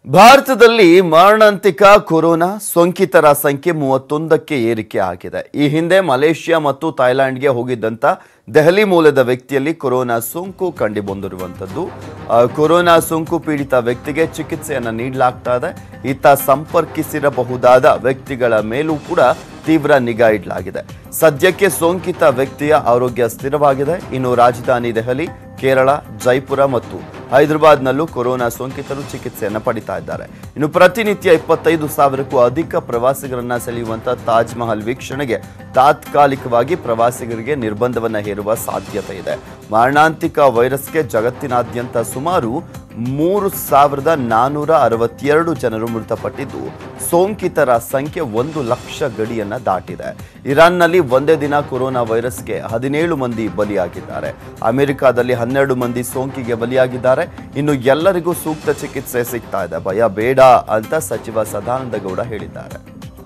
ಭಾರತದಲ್ಲಿ ಮಾರಣಾಂತಿಕ ಕೊರೋನಾ ಸೋಂಕಿತರ ಸಂಖ್ಯೆ ಮೂವತ್ತೊಂದಕ್ಕೆ ಏರಿಕೆ ಆಗಿದೆ ಈ ಹಿಂದೆ ಮಲೇಷ್ಯಾ ಮತ್ತು ಥೈಲ್ಯಾಂಡ್ಗೆ ಹೋಗಿದ್ದಂತ ದೆಹಲಿ ಮೂಲದ ವ್ಯಕ್ತಿಯಲ್ಲಿ ಕೊರೋನಾ ಸೋಂಕು ಕಂಡುಬಂದಿರುವಂಥದ್ದು ಆ, ಕೊರೋನಾ ಸೋಂಕು ಪೀಡಿತ ವ್ಯಕ್ತಿಗೆ ಚಿಕಿತ್ಸೆಯನ್ನು ನೀಡಲಾಗ್ತಾ ಇದೆ ಈತ ಸಂಪರ್ಕಿಸಿರಬಹುದಾದ ವ್ಯಕ್ತಿಗಳ ಮೇಲೂ ಕೂಡ ತೀವ್ರ ನಿಗಾ ಇಡಲಾಗಿದೆ ಸದ್ಯಕ್ಕೆ ಸೋಂಕಿತ ವ್ಯಕ್ತಿಯ ಆರೋಗ್ಯ ಸ್ಥಿರವಾಗಿದೆ ಇನ್ನು ರಾಜಧಾನಿ ದೆಹಲಿ ಕೇರಳ ಜೈಪುರ ಮತ್ತು ಹೈದರಾಬಾದ್ನಲ್ಲೂ ಕೊರೋನಾ ಸೋಂಕಿತರು ಚಿಕಿತ್ಸೆಯನ್ನು ಪಡಿತಾ ಇದ್ದಾರೆ ಇನ್ನು ಪ್ರತಿನಿತ್ಯ ಇಪ್ಪತ್ತೈದು ಸಾವಿರಕ್ಕೂ ಅಧಿಕ ಪ್ರವಾಸಿಗರನ್ನ ಸೆಳೆಯುವಂತ ತಾಜ್ ಮಹಲ್ ವೀಕ್ಷಣೆಗೆ ತಾತ್ಕಾಲಿಕವಾಗಿ ಪ್ರವಾಸಿಗರಿಗೆ ನಿರ್ಬಂಧವನ್ನ ಹೇರುವ ಸಾಧ್ಯತೆ ಇದೆ ಮಾರಣಾಂತಿಕ ವೈರಸ್ಗೆ ಜಗತ್ತಿನಾದ್ಯಂತ ಸುಮಾರು ಮೂರು ಸಾವಿರದ ನಾನೂರ ಅರವತ್ತೆರಡು ಜನರು ಮೃತಪಟ್ಟಿದ್ದು ಸೋಂಕಿತರ ಸಂಖ್ಯೆ ಒಂದು ಲಕ್ಷ ಗಡಿಯನ್ನ ದಾಟಿದೆ ಇರಾನ್ನಲ್ಲಿ ಒಂದೇ ದಿನ ಕೊರೋನಾ ವೈರಸ್ಗೆ ಹದಿನೇಳು ಮಂದಿ ಬಲಿಯಾಗಿದ್ದಾರೆ ಅಮೆರಿಕಾದಲ್ಲಿ ಹನ್ನೆರಡು ಮಂದಿ ಸೋಂಕಿಗೆ ಬಲಿಯಾಗಿದ್ದಾರೆ ಇನ್ನು ಎಲ್ಲರಿಗೂ ಸೂಕ್ತ ಚಿಕಿತ್ಸೆ ಸಿಗ್ತಾ ಇದೆ ಭಯ ಬೇಡ ಅಂತ ಸಚಿವ ಸದಾನಂದ ಗೌಡ ಹೇಳಿದ್ದಾರೆ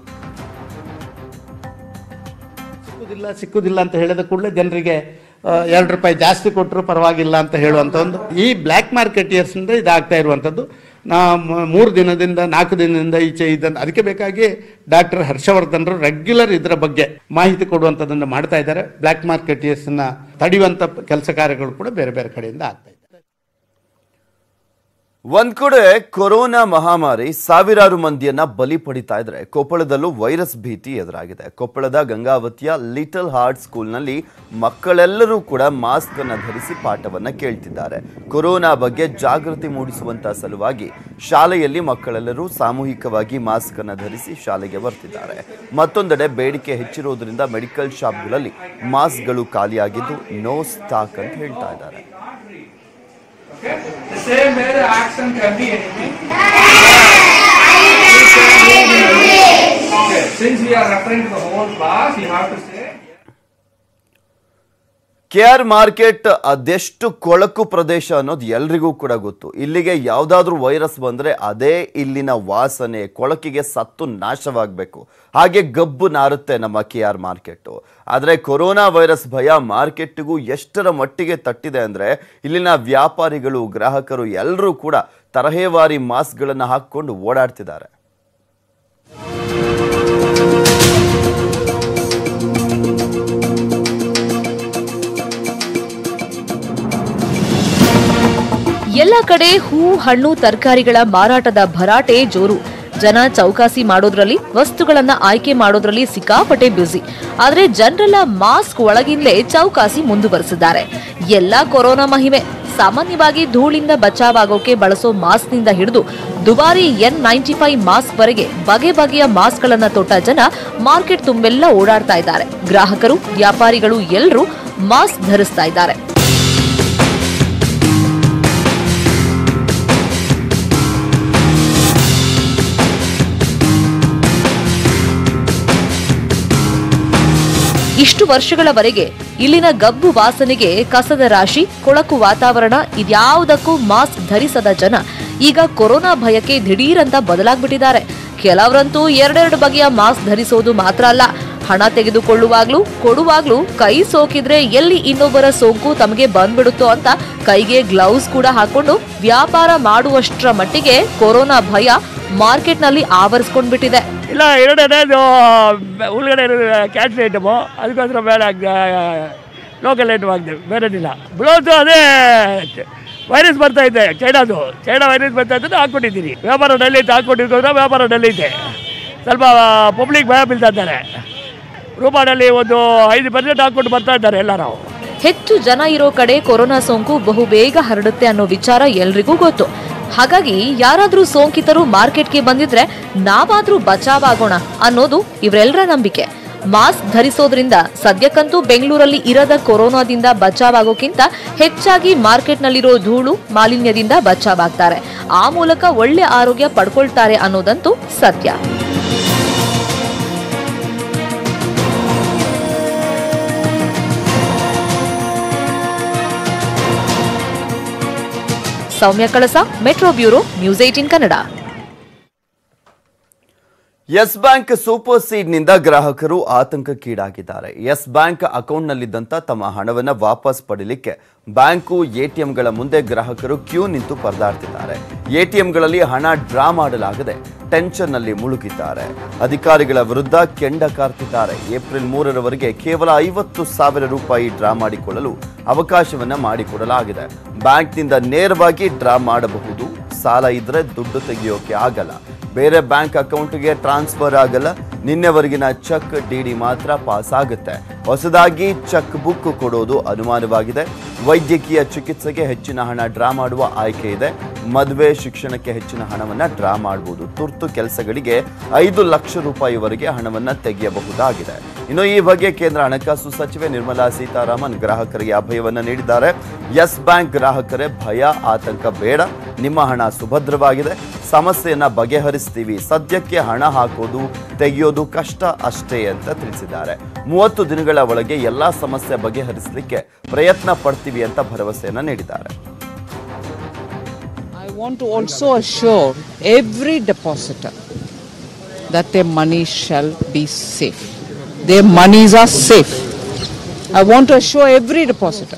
ಸಿಕ್ಕುದಿಲ್ಲ ಸಿಕ್ಕುದಿಲ್ಲ ಅಂತ ಹೇಳಿದ ಕೂಡಲೇ ಜನರಿಗೆ ಆ, ಎರಡು ರೂಪಾಯಿ ಜಾಸ್ತಿ ಕೊಟ್ಟರು ಪರವಾಗಿಲ್ಲ ಅಂತ ಹೇಳುವಂಥ ಒಂದು ಈ ಬ್ಲ್ಯಾಕ್ ಮಾರ್ಕೆಟಿಯರ್ಸ್ನಿಂದ ಇದಾಗ್ತಾ ಇರುವಂಥದ್ದು ನಾ ಮ- ಮೂರು ದಿನದಿಂದ ನಾಲ್ಕು ದಿನದಿಂದ ಈಚೆ ಇದನ್ನು ಅದಕ್ಕೆ ಬೇಕಾಗಿ ಡಾಕ್ಟರ್ ಹರ್ಷವರ್ಧನ್ರು ರೆಗ್ಯುಲರ್ ಇದರ ಬಗ್ಗೆ ಮಾಹಿತಿ ಕೊಡುವಂಥದ್ದನ್ನು ಮಾಡ್ತಾ ಇದ್ದಾರೆ ಬ್ಲ್ಯಾಕ್ ಮಾರ್ಕೆಟಿಯರ್ಸ್ನ ತಡೆಯುವಂಥ ಕೆಲಸ ಕಾರ್ಯಗಳು ಕೂಡ ಬೇರೆ ಬೇರೆ ಕಡೆಯಿಂದ ಆಗ್ತಾ ಇದೆ ಒಂದ್ ಕಡೆ ಕೊರೋನಾ ಮಹಾಮಾರಿ ಸಾವಿರಾರು ಮಂದಿಯನ್ನ ಬಲಿ ಪಡಿತಾ ಇದ್ರೆ ಕೊಪ್ಪಳದಲ್ಲೂ ವೈರಸ್ ಭೀತಿ ಎದುರಾಗಿದೆ ಕೊಪ್ಪಳದ ಗಂಗಾವತಿಯ ಲಿಟಲ್ ಹಾರ್ಟ್ ಸ್ಕೂಲ್ನಲ್ಲಿ ಮಕ್ಕಳೆಲ್ಲರೂ ಕೂಡ ಮಾಸ್ಕ್ ಅನ್ನ ಧರಿಸಿ ಪಾಠವನ್ನ ಕೇಳ್ತಿದ್ದಾರೆ ಕೊರೋನಾ ಬಗ್ಗೆ ಜಾಗೃತಿ ಮೂಡಿಸುವಂತ ಸಲುವಾಗಿ ಶಾಲೆಯಲ್ಲಿ ಮಕ್ಕಳೆಲ್ಲರೂ ಸಾಮೂಹಿಕವಾಗಿ ಮಾಸ್ಕ್ ಅನ್ನ ಧರಿಸಿ ಶಾಲೆಗೆ ಬರ್ತಿದ್ದಾರೆ ಮತ್ತೊಂದೆಡೆ ಬೇಡಿಕೆ ಹೆಚ್ಚಿರುವುದರಿಂದ ಮೆಡಿಕಲ್ ಶಾಪ್ಗಳಲ್ಲಿ ಮಾಸ್ಕ್ಗಳು ಖಾಲಿಯಾಗಿದ್ದು ನೋ ಸ್ಟಾಕ್ ಅಂತ ಹೇಳ್ತಾ ಇದ್ದಾರೆ The same way the action can be anything. Okay, since we are referring to the whole class, you have to say. K R market ಅದೆಷ್ಟು ಕೊಳಕು ಪ್ರದೇಶ ಅನ್ನೋದು ಎಲ್ರಿಗೂ ಕೂಡ ಗೊತ್ತು ಇಲ್ಲಿಗೆ ಯಾವುದಾದ್ರೂ ವೈರಸ್ ಬಂದ್ರೆ ಅದೇ ಇಲ್ಲಿನ ವಾಸನೆ ಕೊಳಕಿಗೆ ಸತ್ತು ನಾಶವಾಗಬೇಕು ಹಾಗೆ ಗಬ್ಬು ನಾರುತ್ತೆ ನಮ್ಮ ಕೆ ಆರ್ ಮಾರ್ಕೆಟ್ ಆದರೆ ಕೊರೋನಾ ವೈರಸ್ ಭಯ ಮಾರ್ಕೆಟ್ಗೂ ಎಷ್ಟರ ಮಟ್ಟಿಗೆ ತಟ್ಟಿದೆ ಅಂದ್ರೆ ಇಲ್ಲಿನ ವ್ಯಾಪಾರಿಗಳು ಗ್ರಾಹಕರು ಎಲ್ಲರೂ ಕೂಡ ತರಹೇವಾರಿ ಮಾಸ್ಕ್ಗಳನ್ನು ಹಾಕಿಕೊಂಡು ಓಡಾಡ್ತಿದ್ದಾರೆ ಎಲ್ಲ ಕಡೆ ಹೂ ಹಣ್ಣು ತರಕಾರಿಗಳ ಮಾರಾಟದ ಭರಾಟೆ ಜೋರು ಜನ ಚೌಕಾಸಿ ಮಾಡೋದ್ರಲ್ಲಿ ವಸ್ತುಗಳನ್ನ ಆಯ್ಕೆ ಮಾಡೋದ್ರಲ್ಲಿ ಸಿಕ್ಕಾಪಟ್ಟೆ ಬ್ಯುಸಿ ಆದ್ರೆ ಜನರೆಲ್ಲ ಮಾಸ್ಕ್ ಒಳಗಿಂದಲೇ ಚೌಕಾಸಿ ಮುಂದುವರೆಸಿದ್ದಾರೆ ಎಲ್ಲ ಕೊರೋನಾ ಮಹಿಮೆ ಸಾಮಾನ್ಯವಾಗಿ ಧೂಳಿಂದ ಬಚಾವಾಗೋಕೆ ಬಳಸೋ ಮಾಸ್ಕ್ನಿಂದ ಹಿಡಿದು ದುಬಾರಿ ಎನ್ ನೈಂಟಿ ಫೈವ್ ಮಾಸ್ಕ್ ವರೆಗೆ ಬಗೆ ಬಗೆಯ ಮಾಸ್ಕ್ಗಳನ್ನ ತೊಟ್ಟ ಜನ ಮಾರ್ಕೆಟ್ ತುಂಬೆಲ್ಲ ಓಡಾಡ್ತಾ ಇದ್ದಾರೆ ಗ್ರಾಹಕರು ವ್ಯಾಪಾರಿಗಳು ಎಲ್ಲರೂ ಮಾಸ್ಕ್ ಧರಿಸ್ತಾ ಇದ್ದಾರೆ ಇಷ್ಟು ವರ್ಷಗಳವರೆಗೆ ಇಲ್ಲಿನ ಗಬ್ಬು ವಾಸನೆಗೆ ಕಸದ ರಾಶಿ ಕೊಳಕು ವಾತಾವರಣ ಇದ್ಯಾವುದಕ್ಕೂ ಮಾಸ್ಕ್ ಧರಿಸದ ಜನ ಈಗ ಕೊರೋನಾ ಭಯಕ್ಕೆ ದಿಢೀರಂತ ಬದಲಾಗ್ಬಿಟ್ಟಿದ್ದಾರೆ ಕೆಲವರಂತೂ ಎರಡೆರಡು ಬಗೆಯ ಮಾಸ್ಕ್ ಧರಿಸೋದು ಮಾತ್ರ ಅಲ್ಲ ಹಣ ತೆಗೆದುಕೊಳ್ಳುವಾಗ್ಲೂ ಕೊಡುವಾಗ್ಲೂ ಕೈ ಸೋಕಿದ್ರೆ ಎಲ್ಲಿ ಇನ್ನೊಬ್ಬರ ಸೋಂಕು ತಮಗೆ ಬಂದ್ಬಿಡುತ್ತೋ ಅಂತ ಕೈಗೆ ಗ್ಲೌಸ್ ಕೂಡ ಹಾಕೊಂಡು ವ್ಯಾಪಾರ ಮಾಡುವಷ್ಟರ ಮಟ್ಟಿಗೆ ಕೊರೋನಾ ಭಯ ಮಾರ್ಕೆಟ್ನಲ್ಲಿ ಆವರಿಸ್ಕೊಂಡ್ಬಿಟ್ಟಿದೆ ಇಲ್ಲ ಎರಡನೇ ಉಳ್ಗಡೆ ಕ್ಯಾನ್ಸಲ್ ಐಟಮು ಅದಕ್ಕೋಸ್ಕರ ಬೇಡ ಲೋಕಲ್ ಐಟಮ್ ಆಗಿದೆ ಬೇರೆದಿಲ್ಲ ಬ್ಲೌಸು ಅದೇ ವೈರಸ್ ಬರ್ತಾ ಇದೆ ಚೈನಾದು ಚೈನಾ ವೈರಸ್ ಬರ್ತಾ ಇದ್ದು ಹಾಕ್ಕೊಂಡಿದ್ದೀನಿ ವ್ಯಾಪಾರ ಡಲ್ ಐತೆ ಹಾಕ್ಕೊಂಡಿರ್ಕೋದ್ರೆ ವ್ಯಾಪಾರ ಡಲ್ ಐತೆ ಸ್ವಲ್ಪ ಪಬ್ಲಿಕ್ ಭಯ ಬೀಳ್ತಾ ಇದ್ದಾರೆ ರೂಪಾಯಲ್ಲಿ ಒಂದು ಐದು ಪರ್ಸೆಂಟ್ ಹಾಕ್ಕೊಂಡು ಬರ್ತಾ ಇದ್ದಾರೆ ಎಲ್ಲರೂ ಹೆಚ್ಚು ಜನ ಇರೋ ಕಡೆ ಕೊರೋನಾ ಸೋಂಕು ಬಹು ಬೇಗ ಹರಡುತ್ತೆ ಅನ್ನೋ ವಿಚಾರ ಎಲ್ರಿಗೂ ಗೊತ್ತು ಹಾಗಾಗಿ ಯಾರಾದ್ರೂ ಸೋಂಕಿತರು ಮಾರ್ಕೆಟ್ಗೆ ಬಂದಿದ್ರೆ ನಾವಾದ್ರೂ ಬಚಾವಾಗೋಣ ಅನ್ನೋದು ಇವರೆಲ್ಲರ ನಂಬಿಕೆ ಮಾಸ್ಕ್ ಧರಿಸೋದ್ರಿಂದ ಸದ್ಯಕ್ಕಂತೂ ಬೆಂಗಳೂರಲ್ಲಿ ಇರದ ಕೊರೋನಾದಿಂದ ಬಚಾವಾಗೋಕ್ಕಿಂತ ಹೆಚ್ಚಾಗಿ ಮಾರ್ಕೆಟ್ನಲ್ಲಿರೋ ಧೂಳು ಮಾಲಿನ್ಯದಿಂದ ಬಚಾವಾಗ್ತಾರೆ ಆ ಮೂಲಕ ಒಳ್ಳೆ ಆರೋಗ್ಯ ಪಡ್ಕೊಳ್ತಾರೆ ಅನ್ನೋದಂತೂ ಸತ್ಯ Soumya Kalasa metro bureau News eighteen Kannada Yes Bank ಸೂಪರ್ ಸೀಡ್ನಿಂದ ಗ್ರಾಹಕರು ಆತಂಕಕ್ಕೀಡಾಗಿದ್ದಾರೆ ಯೆಸ್ ಬ್ಯಾಂಕ್ ಅಕೌಂಟ್ನಲ್ಲಿದ್ದಂಥ ತಮ್ಮ ಹಣವನ್ನು ವಾಪಸ್ ಪಡಿಲಿಕ್ಕೆ ಬ್ಯಾಂಕು ಎಟಿಎಂಗಳ ಮುಂದೆ ಗ್ರಾಹಕರು ಕ್ಯೂ ನಿಂತು ಪರದಾಡ್ತಿದ್ದಾರೆ ಎಟಿಎಂಗಳಲ್ಲಿ ಹಣ ಡ್ರಾ ಮಾಡಲಾಗದೆ ಟೆನ್ಷನ್ನಲ್ಲಿ ಮುಳುಗಿದ್ದಾರೆ ಅಧಿಕಾರಿಗಳ ವಿರುದ್ಧ ಕೆಂಡ ಕಾರ್ತಿದ್ದಾರೆ ಏಪ್ರಿಲ್ ಮೂರರವರೆಗೆ ಕೇವಲ ಐವತ್ತು ಸಾವಿರ ರೂಪಾಯಿ ಡ್ರಾ ಮಾಡಿಕೊಳ್ಳಲು ಅವಕಾಶವನ್ನ ಮಾಡಿಕೊಡಲಾಗಿದೆ ಬ್ಯಾಂಕ್ನಿಂದ ನೇರವಾಗಿ ಡ್ರಾ ಮಾಡಬಹುದು ಸಾಲ ಇದ್ರೆ ದುಡ್ಡು ತೆಗೆಯೋಕೆ ಆಗಲ್ಲ ಬೇರೆ ಬ್ಯಾಂಕ್ ಅಕೌಂಟ್ಗೆ ಟ್ರಾನ್ಸ್ಫರ್ ಆಗಲ್ಲ ನಿನ್ನೆವರೆಗಿನ ಚೆಕ್ ಡಿಡಿ ಮಾತ್ರ ಪಾಸ್ ಆಗುತ್ತೆ ಹೊಸದಾಗಿ ಚೆಕ್ ಬುಕ್ ಕೊಡೋದು ಅನುಮಾನವಾಗಿದೆ ವೈದ್ಯಕೀಯ ಚಿಕಿತ್ಸೆಗೆ ಹೆಚ್ಚಿನ ಹಣ ಡ್ರಾ ಮಾಡುವ ಆಯ್ಕೆ ಇದೆ ಮದುವೆ ಶಿಕ್ಷಣಕ್ಕೆ ಹೆಚ್ಚಿನ ಹಣವನ್ನ ಡ್ರಾ ಮಾಡಬಹುದು ತುರ್ತು ಕೆಲಸಗಳಿಗೆ ಐದು ಲಕ್ಷ ರೂಪಾಯಿವರೆಗೆ ಹಣವನ್ನ ತೆಗೆಯಬಹುದಾಗಿದೆ ಇನ್ನು ಈ ಬಗ್ಗೆ ಕೇಂದ್ರ ಹಣಕಾಸು ಸಚಿವೆ ನಿರ್ಮಲಾ ಸೀತಾರಾಮನ್ ಗ್ರಾಹಕರಿಗೆ ಅಭಯವನ್ನ ನೀಡಿದ್ದಾರೆ ಯೆಸ್ ಬ್ಯಾಂಕ್ ಗ್ರಾಹಕರೇ ಭಯ ಆತಂಕ ಬೇಡ ನಿಮ್ಮ ಹಣ ಸುಭದ್ರವಾಗಿದೆ ಸಮಸ್ಯೆಯನ್ನ ಬಗೆಹರಿಸ್ತೀವಿ ಸದ್ಯಕ್ಕೆ ಹಣ ಹಾಕೋದು ತೆಗೆಯೋದು ಕಷ್ಟ ಅಷ್ಟೇ ಅಂತ ತಿಳಿಸಿದ್ದಾರೆ ಮೂವತ್ತು ದಿನಗಳ ಒಳಗೆ ಎಲ್ಲಾ ಸಮಸ್ಯೆ ಬಗೆಹರಿಸಲಿಕ್ಕೆ ಪ್ರಯತ್ನ ಪಡ್ತೀವಿ ಅಂತ ಭರವಸೆಯನ್ನ ನೀಡಿದ್ದಾರೆ I want to also assure every depositor that their money shall be safe. Their monies are safe. I want to assure every depositor.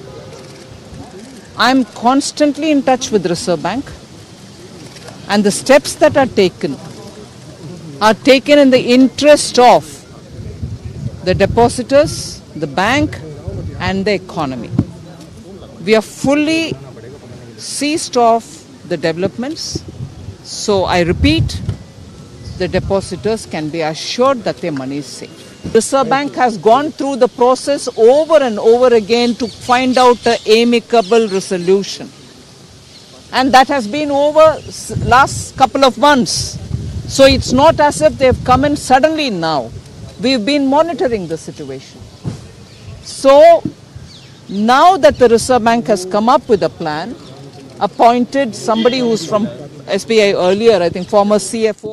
I am constantly in touch with Reserve Bank and the steps that are taken are taken in the interest of the depositors, the bank and the economy. We are fully seized of the developments. So I repeat, the depositors can be assured that their money is safe. Reserve Bank has gone through the process over and over again to find out an amicable resolution. And that has been over s- last couple of months. So it's not as if they've come in suddenly now. We've been monitoring the situation. So now that the Reserve Bank has come up with a plan, appointed somebody who's from SBI earlier, I think former CFO.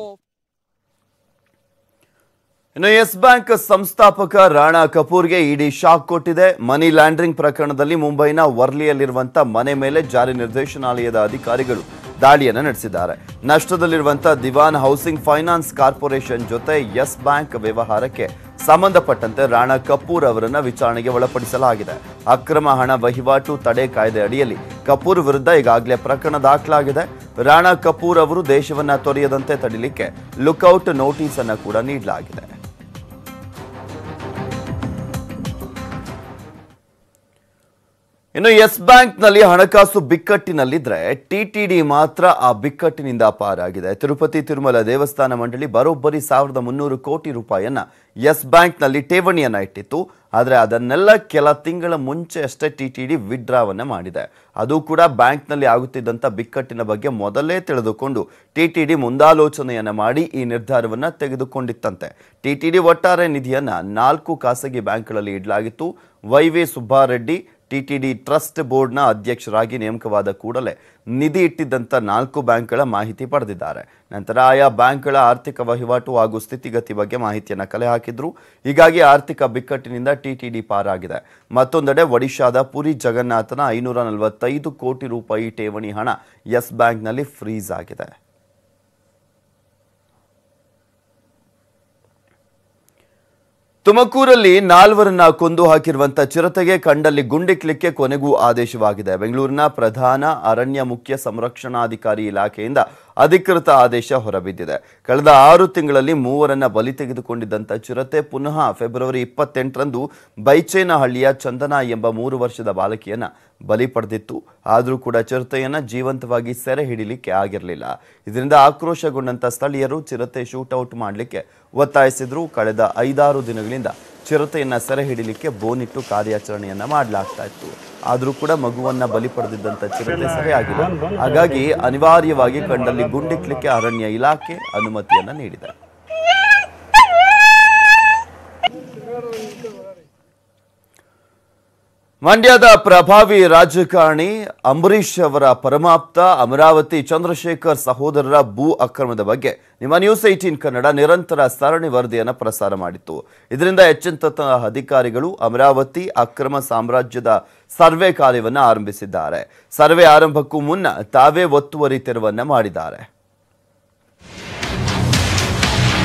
ಇನ್ನು Yes Bank ಸಂಸ್ಥಾಪಕ ರಾಣಾ ಕಪೂರ್ಗೆ ಇಡಿ shock ಕೊಟ್ಟಿದೆ ಮನಿ laundering ಪ್ರಕರಣದಲ್ಲಿ ಮುಂಬೈನ ವರ್ಲಿಯಲ್ಲಿರುವಂತ ಮನೆ ಮೇಲೆ ಜಾರಿ ನಿರ್ದೇಶನಾಲಯದ ಅಧಿಕಾರಿಗಳು ದಾಳಿಯನ್ನು ನಡೆಸಿದ್ದಾರೆ ನಷ್ಟದಲ್ಲಿರುವಂತ ದಿವಾನ್ ಹೌಸಿಂಗ್ ಫೈನಾನ್ಸ್ ಕಾರ್ಪೊರೇಷನ್ ಜೊತೆ ಯೆಸ್ ಬ್ಯಾಂಕ್ ವ್ಯವಹಾರಕ್ಕೆ ಸಂಬಂಧಪಟ್ಟಂತೆ ರಾಣಾ ಕಪೂರ್ ಅವರನ್ನ ವಿಚಾರಣೆಗೆ ಒಳಪಡಿಸಲಾಗಿದೆ ಅಕ್ರಮ ಹಣ ವಹಿವಾಟು ತಡೆ ಕಾಯ್ದೆ ಅಡಿಯಲ್ಲಿ ಕಪೂರ್ ವಿರುದ್ಧ ಈಗಾಗಲೇ ಪ್ರಕರಣ ದಾಖಲಾಗಿದೆ ರಾಣಾ ಕಪೂರ್ ಅವರು ದೇಶವನ್ನ ತೊರೆಯದಂತೆ ತಡಿಲಿಕ್ಕೆ ಲುಕ್ಔಟ್ ನೋಟಿಸ್ ಅನ್ನ ಕೂಡ ನೀಡಲಾಗಿದೆ ಇನ್ನು ಯೆಸ್ ಬ್ಯಾಂಕ್ನಲ್ಲಿ ಹಣಕಾಸು ಬಿಕ್ಕಟ್ಟಿನಲ್ಲಿದ್ರೆ ಟಿಟಿಡಿ ಮಾತ್ರ ಆ ಬಿಕ್ಕಟ್ಟಿನಿಂದ ಪಾರಾಗಿದೆ ತಿರುಪತಿ ತಿರುಮಲ ದೇವಸ್ಥಾನ ಮಂಡಳಿ ಬರೋಬ್ಬರಿ ಸಾವಿರದ ಮುನ್ನೂರು ಕೋಟಿ ರೂಪಾಯಿಯನ್ನ ಯೆಸ್ ಬ್ಯಾಂಕ್ನಲ್ಲಿ ಠೇವಣಿಯನ್ನ ಇಟ್ಟಿತ್ತು ಆದರೆ ಅದನ್ನೆಲ್ಲ ಕೆಲ ತಿಂಗಳ ಮುಂಚೆ ಅಷ್ಟೇ ಟಿಟಿಡಿ ವಿಡ್ರಾವನ್ನ ಮಾಡಿದೆ ಅದು ಕೂಡ ಬ್ಯಾಂಕ್ನಲ್ಲಿ ಆಗುತ್ತಿದ್ದಂಥ ಬಿಕ್ಕಟ್ಟಿನ ಬಗ್ಗೆ ಮೊದಲೇ ತಿಳಿದುಕೊಂಡು ಟಿಟಿಡಿ ಮುಂದಾಲೋಚನೆಯನ್ನ ಮಾಡಿ ಈ ನಿರ್ಧಾರವನ್ನ ತೆಗೆದುಕೊಂಡಿತ್ತಂತೆ ಟಿಟಿಡಿ ಒಟ್ಟಾರೆ ನಿಧಿಯನ್ನ ನಾಲ್ಕು ಖಾಸಗಿ ಬ್ಯಾಂಕ್ಗಳಲ್ಲಿ ಇಡಲಾಗಿತ್ತು Y V Subbareddy TTD trust ಬೋರ್ಡ್ನ ಅಧ್ಯಕ್ಷರಾಗಿ ನೇಮಕವಾದ ಕೂಡಲೇ ನಿಧಿ ಇಟ್ಟಿದ್ದಂಥ ನಾಲ್ಕು ಬ್ಯಾಂಕ್ಗಳ ಮಾಹಿತಿ ಪಡೆದಿದ್ದಾರೆ ನಂತರ ಆಯಾ ಬ್ಯಾಂಕ್ಗಳ ಆರ್ಥಿಕ ವಹಿವಾಟು ಹಾಗೂ ಸ್ಥಿತಿಗತಿ ಬಗ್ಗೆ ಮಾಹಿತಿಯನ್ನು ಕಲೆ ಹಾಕಿದ್ರು ಹೀಗಾಗಿ ಆರ್ಥಿಕ ಬಿಕ್ಕಟ್ಟಿನಿಂದ ಟಿಟಿಡಿ ಪಾರಾಗಿದೆ ಮತ್ತೊಂದೆಡೆ ಒಡಿಶಾದ ಪುರಿ ಜಗನ್ನಾಥನ ಐನೂರ ನಲವತ್ತೈದು ಕೋಟಿ ರೂಪಾಯಿ ಠೇವಣಿ ಹಣ ಯೆಸ್ ಬ್ಯಾಂಕ್ನಲ್ಲಿ ಫ್ರೀಸ್ ಆಗಿದೆ ತುಮಕೂರಲ್ಲಿ ನಾಲ್ವರನ್ನ ಕೊಂದು ಹಾಕಿರುವಂತ ಚಿರತೆಗೆ ಕಂಡಲ್ಲಿ ಗುಂಡಿಕ್ಲಿಕ್ಕೆ ಕೊನೆಗೂ ಆದೇಶವಾಗಿದೆ ಬೆಂಗಳೂರಿನ ಪ್ರಧಾನ ಅರಣ್ಯ ಮುಖ್ಯ ಸಂರಕ್ಷಣಾಧಿಕಾರಿ ಇಲಾಖೆಯಿಂದ ಅಧಿಕೃತ ಆದೇಶ ಹೊರಬಿದ್ದಿದೆ ಕಳೆದ ಆರು ತಿಂಗಳಲ್ಲಿ ಮೂವರನ್ನ ಬಲಿ ತೆಗೆದುಕೊಂಡಿದ್ದಂಥ ಚಿರತೆ ಪುನಃ ಫೆಬ್ರವರಿ ಇಪ್ಪತ್ತೆಂಟರಂದು ಬೈಚೇನಹಳ್ಳಿಯ ಚಂದನ ಎಂಬ ಮೂರು ವರ್ಷದ ಬಾಲಕಿಯನ್ನ ಬಲಿ ಪಡೆದಿತ್ತು ಆದರೂ ಕೂಡ ಚಿರತೆಯನ್ನ ಜೀವಂತವಾಗಿ ಸೆರೆ ಹಿಡಿಲಿಕ್ಕೆ ಆಗಿರಲಿಲ್ಲ ಇದರಿಂದ ಆಕ್ರೋಶಗೊಂಡಂತ ಸ್ಥಳೀಯರು ಚಿರತೆ ಶೂಟೌಟ್ ಮಾಡಲಿಕ್ಕೆ ಒತ್ತಾಯಿಸಿದ್ರು ಕಳೆದ ಐದಾರು ದಿನಗಳಿಂದ ಚಿರತೆಯನ್ನ ಸೆರೆ ಹಿಡಿಲಿಕ್ಕೆ ಬೋನಿಟ್ಟು ಕಾರ್ಯಾಚರಣೆಯನ್ನ ಮಾಡಲಾಗ್ತಾ ಇತ್ತು ಆದರೂ ಕೂಡ ಮಗುವನ್ನ ಬಲಿ ಪಡೆದಿದ್ದಂತ ಚಿರತೆ ಸೆರೆಯಾಗಿಲ್ಲ ಹಾಗಾಗಿ ಅನಿವಾರ್ಯವಾಗಿ ಕಂಡಲ್ಲಿ ಗುಂಡಿಕ್ಲಿಕ್ಕೆ ಅರಣ್ಯ ಇಲಾಖೆ ಅನುಮತಿಯನ್ನ ನೀಡಿದೆ ಮಂಡ್ಯದ ಪ್ರಭಾವಿ ರಾಜಕಾರಣಿ ಅಂಬರೀಷ್ ಅವರ ಪರಮಾಪ್ತ ಅಮರಾವತಿ ಚಂದ್ರಶೇಖರ್ ಸಹೋದರರ ಭೂ ಅಕ್ರಮದ ಬಗ್ಗೆ ನಿಮ್ಮ ನ್ಯೂಸ್ ಏಟೀನ್ ಕನ್ನಡ ನಿರಂತರ ಸರಣಿ ವರದಿಯನ್ನು ಪ್ರಸಾರ ಮಾಡಿತ್ತು ಇದರಿಂದ ಎಚ್ಚೆತ್ತ ಅಧಿಕಾರಿಗಳು ಅಮರಾವತಿ ಅಕ್ರಮ ಸಾಮ್ರಾಜ್ಯದ ಸರ್ವೆ ಕಾರ್ಯವನ್ನು ಆರಂಭಿಸಿದ್ದಾರೆ ಸರ್ವೆ ಆರಂಭಕ್ಕೂ ಮುನ್ನ ತಾವೇ ಒತ್ತುವರಿ ತೆರವನ್ನ ಮಾಡಿದ್ದಾರೆ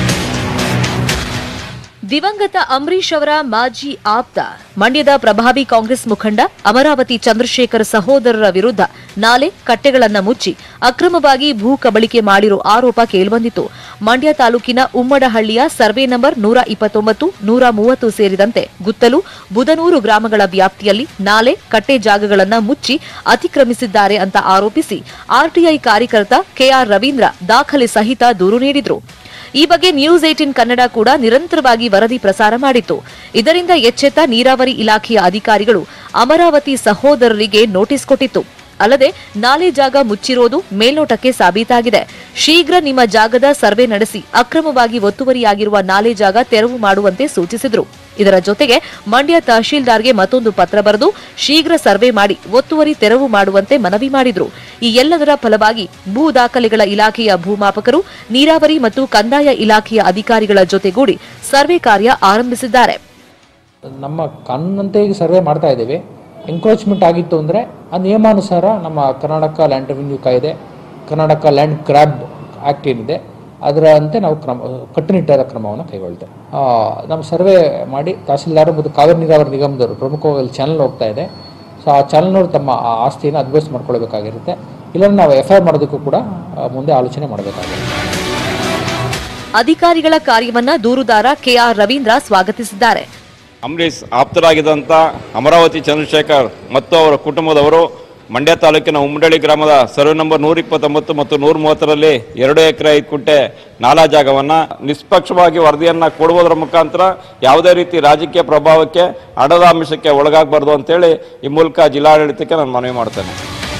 ದಿವಂಗತ ಅಂಬರೀಶ್ ಅವರ ಮಾಜಿ ಆಪ್ತ ಮಂಡ್ಯದ ಪ್ರಭಾವಿ ಕಾಂಗ್ರೆಸ್ ಮುಖಂಡ ಅಮರಾವತಿ ಚಂದ್ರಶೇಖರ್ ಸಹೋದರರ ವಿರುದ್ಧ ನಾಲೆ ಕಟ್ಟೆಗಳನ್ನ ಮುಚ್ಚಿ ಅಕ್ರಮವಾಗಿ ಭೂ ಕಬಳಿಕೆ ಮಾಡಿರೋ ಆರೋಪ ಕೇಳಿಬಂದಿತು ಮಂಡ್ಯ ತಾಲೂಕಿನ ಉಮ್ಮಡಹಳ್ಳಿಯ ಸರ್ವೆ ನಂಬರ್ ನೂರ ಇಪ್ಪತ್ತೊಂಬತ್ತು ನೂರ ಮೂವತ್ತು ಸೇರಿದಂತೆ ಗುತ್ತಲು ಬುದನೂರು ಗ್ರಾಮಗಳ ವ್ಯಾಪ್ತಿಯಲ್ಲಿ ನಾಲೆ ಕಟ್ಟೆ ಜಾಗಗಳನ್ನ ಮುಚ್ಚಿ ಅತಿಕ್ರಮಿಸಿದ್ದಾರೆ ಅಂತ ಆರೋಪಿಸಿ ಆರ್ಟಿಐ ಕಾರ್ಯಕರ್ತ ಕೆಆರ್ ರವೀಂದ್ರ ದಾಖಲೆ ಸಹಿತ ದೂರು ನೀಡಿದ್ರು ಈ ಬಗ್ಗೆ ನ್ಯೂಸ್ ಏಟಿನ್ ಕನ್ನಡ ಕೂಡ ನಿರಂತರವಾಗಿ ವರದಿ ಪ್ರಸಾರ ಮಾಡಿತ್ತು ಇದರಿಂದ ಎಚ್ಚೆತ್ತ ನೀರಾವರಿ ಇಲಾಖೆಯ ಅಧಿಕಾರಿಗಳು ಅಮರಾವತಿ ಸಹೋದರರಿಗೆ ನೋಟಿಸ್ ಕೊಟ್ಟಿತ್ತು ಅಲ್ಲದೆ ನಾಲೆ ಜಾಗ ಮುಚ್ಚಿರೋದು ಮೇಲ್ನೋಟಕ್ಕೆ ಸಾಬೀತಾಗಿದೆ ಶೀಘ್ರ ನಿಮ್ಮ ಜಾಗದ ಸರ್ವೆ ನಡೆಸಿ ಅಕ್ರಮವಾಗಿ ಒತ್ತುವರಿಯಾಗಿರುವ ನಾಲೆ ಜಾಗ ತೆರವು ಮಾಡುವಂತೆ ಸೂಚಿಸಿದ್ರು ಇದರ ಜೊತೆಗೆ ಮಂಡ್ಯ ತಹಶೀಲ್ದಾರ್ಗೆ ಮತ್ತೊಂದು ಪತ್ರ ಬರೆದು ಶೀಘ್ರ ಸರ್ವೆ ಮಾಡಿ ಒತ್ತುವರಿ ತೆರವು ಮಾಡುವಂತೆ ಮನವಿ ಮಾಡಿದ್ರು ಈ ಎಲ್ಲದರ ಫಲವಾಗಿ ಭೂ ದಾಖಲೆಗಳ ಇಲಾಖೆಯ ಭೂಮಾಪಕರು ನೀರಾವರಿ ಮತ್ತು ಕಂದಾಯ ಇಲಾಖೆಯ ಅಧಿಕಾರಿಗಳ ಜೊತೆಗೂಡಿ ಸರ್ವೆ ಕಾರ್ಯ ಆರಂಭಿಸಿದ್ದಾರೆ ನಮ್ಮ ಕಾನೂನಂತೆ ಈಗ ಸರ್ವೆ ಮಾಡ್ತಾ ಇದ್ದೀವಿ ಎಂಕ್ರೋಚ್ಮೆಂಟ್ ಆಗಿತ್ತು ಅಂದರೆ ಆ ನಿಯಮಾನುಸಾರ ನಮ್ಮ ಕರ್ನಾಟಕ ಲ್ಯಾಂಡ್ ರೆವಿನ್ಯೂ ಕಾಯ್ದೆ ಕರ್ನಾಟಕ ಲ್ಯಾಂಡ್ ಗ್ರ್ಯಾಬ್ ಆ್ಯಕ್ಟ್ ಏನಿದೆ ಅದರಂತೆ ನಾವು ಕ್ರಮ ಕಟ್ಟುನಿಟ್ಟಾದ ಕ್ರಮವನ್ನು ಕೈಗೊಳ್ತೇವೆ ಆ, ನಮ್ಮ ಸರ್ವೆ ಮಾಡಿ ತಹಸೀಲ್ದಾರ್ ಮತ್ತು ಕಾವೇರಿ ನೀರಾವರಿ ನಿಗಮದವರು ಪ್ರಮುಖವಾಗಿ ಚಾನಲ್ ಹೋಗ್ತಾ ಇದೆ ಸೊ ಆ ಚಾನಲ್ನವರು ತಮ್ಮ ಆ ಆಸ್ತಿಯನ್ನು ಅಡ್ವೈಸ್ ಮಾಡ್ಕೊಳ್ಬೇಕಾಗಿರುತ್ತೆ ಇಲ್ಲ ನಾವು ಎಫ್ ಐ ಆರ್ ಮಾಡೋದಕ್ಕೂ ಕೂಡ ಆ, ಮುಂದೆ ಆಲೋಚನೆ ಮಾಡಬೇಕಾಗಿರುತ್ತೆ ಅಧಿಕಾರಿಗಳ ಕಾರ್ಯವನ್ನ ದೂರುದಾರ ಕೆಆರ್ ರವೀಂದ್ರ ಸ್ವಾಗತಿಸಿದ್ದಾರೆ ಅಂಬರೀಷ್ ಆಪ್ತರಾಗಿದ್ದಂಥ ಅಮರಾವತಿ ಚಂದ್ರಶೇಖರ್ ಮತ್ತು ಅವರ ಕುಟುಂಬದವರು ಮಂಡ್ಯ ತಾಲೂಕಿನ ಉಮ್ಮಡಳ್ಳಿ ಗ್ರಾಮದ ಸರ್ವೆ ನಂಬರ್ ನೂರ ಇಪ್ಪತ್ತೊಂಬತ್ತು ಮತ್ತು ನೂರ ಮೂವತ್ತರಲ್ಲಿ ಎರಡು ಎಕರೆ ಐದು ಕುಂಟೆ ನಾಲಾ ಜಾಗವನ್ನು ನಿಷ್ಪಕ್ಷವಾಗಿ ವರದಿಯನ್ನು ಕೊಡುವುದರ ಮುಖಾಂತರ ಯಾವುದೇ ರೀತಿ ರಾಜಕೀಯ ಪ್ರಭಾವಕ್ಕೆ ಹಣದ ಅಂಶಕ್ಕೆ ಒಳಗಾಗಬಾರ್ದು ಅಂತೇಳಿ ಈ ಮೂಲಕ ಜಿಲ್ಲಾಡಳಿತಕ್ಕೆ ನಾನು ಮನವಿ ಮಾಡ್ತೇನೆ